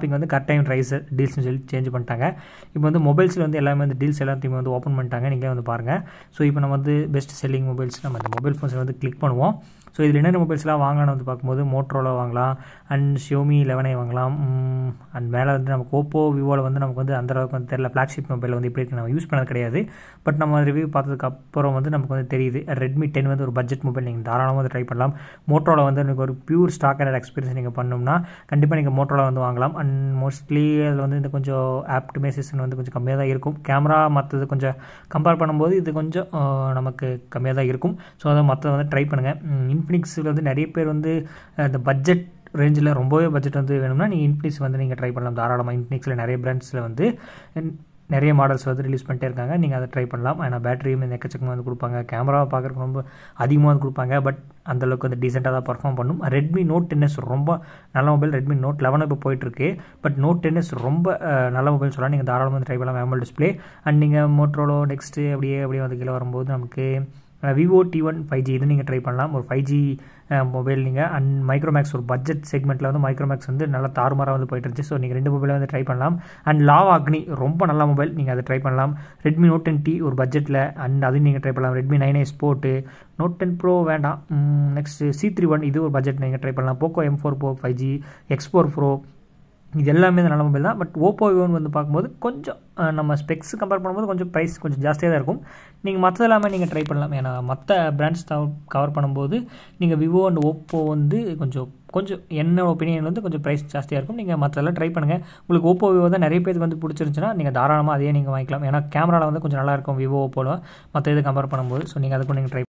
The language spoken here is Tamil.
டாபிக் வந்து கரெக்ட் டைம் ரைஸ் டீல்ஸ்னு சொல்லி சேஞ்ச் பண்ணிட்டாங்க இப்போ வந்து மொபைல்ஸில் வந்து எல்லாமே வந்து டீல்ஸ் எல்லாத்தையுமே வந்து ஓப்பன் பண்ணிட்டாங்க நீங்களே வந்து பாருங்கள் ஸோ இப்போ நம்ம வந்து பெஸ்ட் செல்லிங் மொபைல்ஸ் நம்ம இந்த மொபைல் ஃபோன்ஸில் வந்து கிளிக் பண்ணுவோம் ஸோ இதில் என்னென்ன மொபைல்ஸ்லாம் வாங்கலாம்னு வந்து பார்க்கும்போது மோட்ரோலா வாங்கலாம் அண்ட் ஷியோமி லெவனை வாங்கலாம் அண்ட் மேலே வந்து நமக்கு ஓப்போ விவோவில் வந்து நமக்கு வந்து அந்த அளவுக்கு வந்து தெரியல ஃப்ளாக்ஷிப் மொபைல் வந்து இப்படி இருக்கு நம்ம யூஸ் பண்ணது கிடையாது பட் நம்ம ரிவ்யூ பார்த்ததுக்கு அப்புறம் வந்து நமக்கு வந்து தெரியுது ரெட்மி டென் வந்து ஒரு பட்ஜெட் மொபைல் நீங்கள் தாராளமாக வந்து ட்ரை பண்ணலாம் மோட்ரோவில் வந்து எனக்கு ஒரு பியூர் ஸ்டாக் அண்ட் எக்ஸ்பீரியன்ஸ் நீங்கள் பண்ணோம்னா கண்டிப்பாக நீங்கள் மோட்ரோலா வந்து வாங்கலாம் அண்ட் மோஸ்ட்லி அதில் வந்து இந்த கொஞ்சம் ஆப்டிமைசேஷன் வந்து கொஞ்சம் கம்மியாக தான் இருக்கும் கேமரா மற்றது கொஞ்சம் கம்பேர் பண்ணும்போது இது கொஞ்சம் நமக்கு கம்மியாக தான் இருக்கும் ஸோ அதை மற்ற வந்து ட்ரை பண்ணுங்கள் இன்ஃபினிக்ஸில் வந்து நிறைய பேர் வந்து இந்த பட்ஜெட் ரேஞ்சில் ரொம்பவே பட்ஜெட் வந்து வேணும்னா நீங்கள் இன்ஃபினிக்ஸ் வந்து நீங்கள் ட்ரை பண்ணலாம் தாராளமாக இன்ஃபினிக்ஸில் நிறைய பிராண்ட்ஸில் வந்து நிறைய மாடல்ஸ் வந்து ரிலீஸ் பண்ணிட்டே இருக்காங்க நீங்கள் அதை ட்ரை பண்ணலாம் ஆனால் பேட்டரியும் இந்த எக்கச்சக்கமாக வந்து கொடுப்பாங்க கேமராவை பார்க்குறதுக்கு ரொம்ப அதிகமாக வந்து கொடுப்பாங்க பட் அந்தளவுக்கு வந்து டீசெண்டாக தான் பர்ஃபார்ம் பண்ணும் ரெட்மி நோட் டென்எஸ் ரொம்ப நல்ல மொபைல் ரெட்மி நோட் லெவன் இப்போ போயிட்டுருக்கு பட் நோட் டென்எஸ் ரொம்ப நல்ல மொபைல் சொல்லலாம் நீங்கள் தாராளமாக வந்து ட்ரை பண்ணலாம் ஆமல் டிஸ்பிளே அண்ட் நீங்கள் மோட்ரோலோ நெக்ஸ்ட்டு அப்படியே அப்படியே வந்து கீழே வரும்போது நமக்கு Vivo T one five G இது நீங்கள் ட்ரை பண்ணலாம் ஒரு ஃபைவ் ஜி மொபைல் நீங்கள் அண்ட் மைக்ரோமேக்ஸ் ஒரு பட்ஜெட் செக்மெண்ட்டில் வந்து மைக்ரோமேக்ஸ் வந்து நல்லா தாறுமாறாக வந்து போயிட்டு இருந்துச்சு ஸோ நீங்கள் ரெண்டு மொபைலை வந்து ட்ரை பண்ணலாம் அண்ட் லாவ் அக்னி ரொம்ப நல்ல மொபைல் நீங்கள் அதை ட்ரை பண்ணலாம் ரெட்மி நோட் டென் டி ஒரு பட்ஜெட்டில் அண்ட் அதையும் நீங்கள் ட்ரை பண்ணலாம் Redmi nine i sport note ten pro வேண்டாம் நெக்ஸ்ட் சி த்ரீ ஒன் இது ஒரு பட்ஜெட் நீங்கள் ட்ரை பண்ணலாம் Poco M four pro five G X four pro இது எல்லாமே நல்ல மொபைல் தான் பட் ஓப்போ விவோன்னு வந்து பார்க்கும்போது கொஞ்சம் நம்ம ஸ்பெக்ஸ் கம்பேர் பண்ணும்போது கொஞ்சம் ப்ரைஸ் கொஞ்சம் ஜாஸ்தியாக தான் இருக்கும் நீங்கள் மற்றது எல்லாமே நீங்கள் ட்ரை பண்ணலாம் ஏன்னா மற்ற பிராண்ட்ஸ் கவர் பண்ணும்போது நீங்கள் விவோ அண்ட் ஓப்போ வந்து கொஞ்சம் கொஞ்சம் என்ன ஒப்பீனியன் வந்து கொஞ்சம் ப்ரைஸ் ஜாஸ்தியாக இருக்கும் நீங்கள் மற்றதெல்லாம் ட்ரை பண்ணுங்கள் உங்களுக்கு ஓப்போ விவோ தான் நிறைய பேருக்கு வந்து பிடிச்சிருந்துச்சுன்னா நீங்கள் தாராளமாக அதையே நீங்கள் வாங்கிக்கலாம் ஏன்னா கேமராவில் வந்து கொஞ்சம் நல்லாயிருக்கும் விவோ ஓப்போவில் மற்ற இது கம்பேர் பண்ணும்போது ஸோ நீங்கள் அதுக்கும் நீங்கள் ட்ரை